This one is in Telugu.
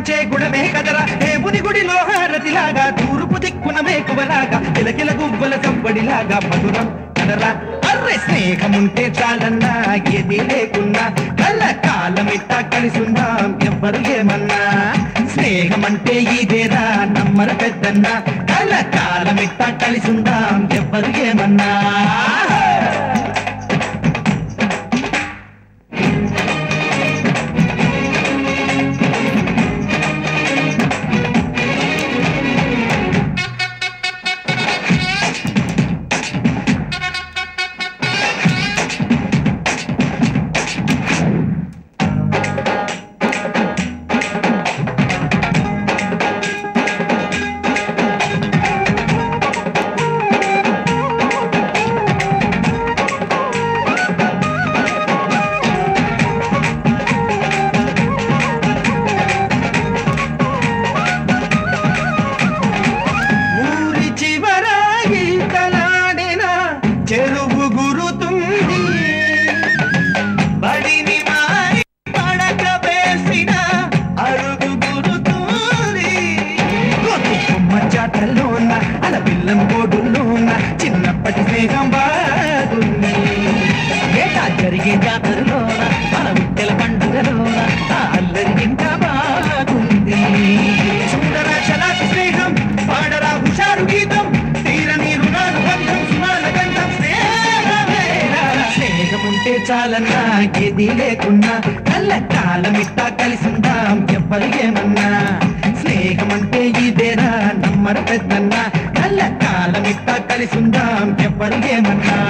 పంచే గుణమే కదరా దేవుని గుడిలో హారతిలాగా తూర్పు దిక్కున మేకువలాగా కిలకిల గువ్వల సంబడిలాగా మధురం కదరా అర్రె స్నేహముంటే చాలన్నా ఏది లేకున్నా కళ్ళ కాలమిట్ట కలిసుందాం ఎవ్వరు ఏమన్నా స్నేహమంటే ఇదేరా నమ్మర పెద్దన్నా కళ్ళ కాలమిట్ట కలిసుందాం ఎవ్వరు ఏమన్నా ఊరి చివర ఈతలాడిన చెరువు గురుతుంది బడిని మారి పడక వేసిన అరుగు గురుతుంది కొత్త కొమ్మ చాటల్లోన అల పిల్లం గోడుల్లోన చిన్నప్పటి స్నేహం బాగుంది ఏటా జరిగే జాతరలోన మన విట్టెల పండుగలోన ఆ అల్లరి ఇంకా బాగుంది సుందర చలాకి స్నేహం పాడరా హుషారు గీతం తీరని రుణాలు బంధం సుమాల గంధం స్నేహమేరా. స్నేహముంటే చాలన్నా ఏది లేకున్నా కళ్ళ కాలమిట్టా కలిసిందాం ఎవ్వరు ఏమన్నా స్నేహమంటే ఇదేరా నమ్మరు పెద్దన్నా కళ్ళ కాలమిట్టా కలిసిందాం ఎవ్వరు ఏమన్నా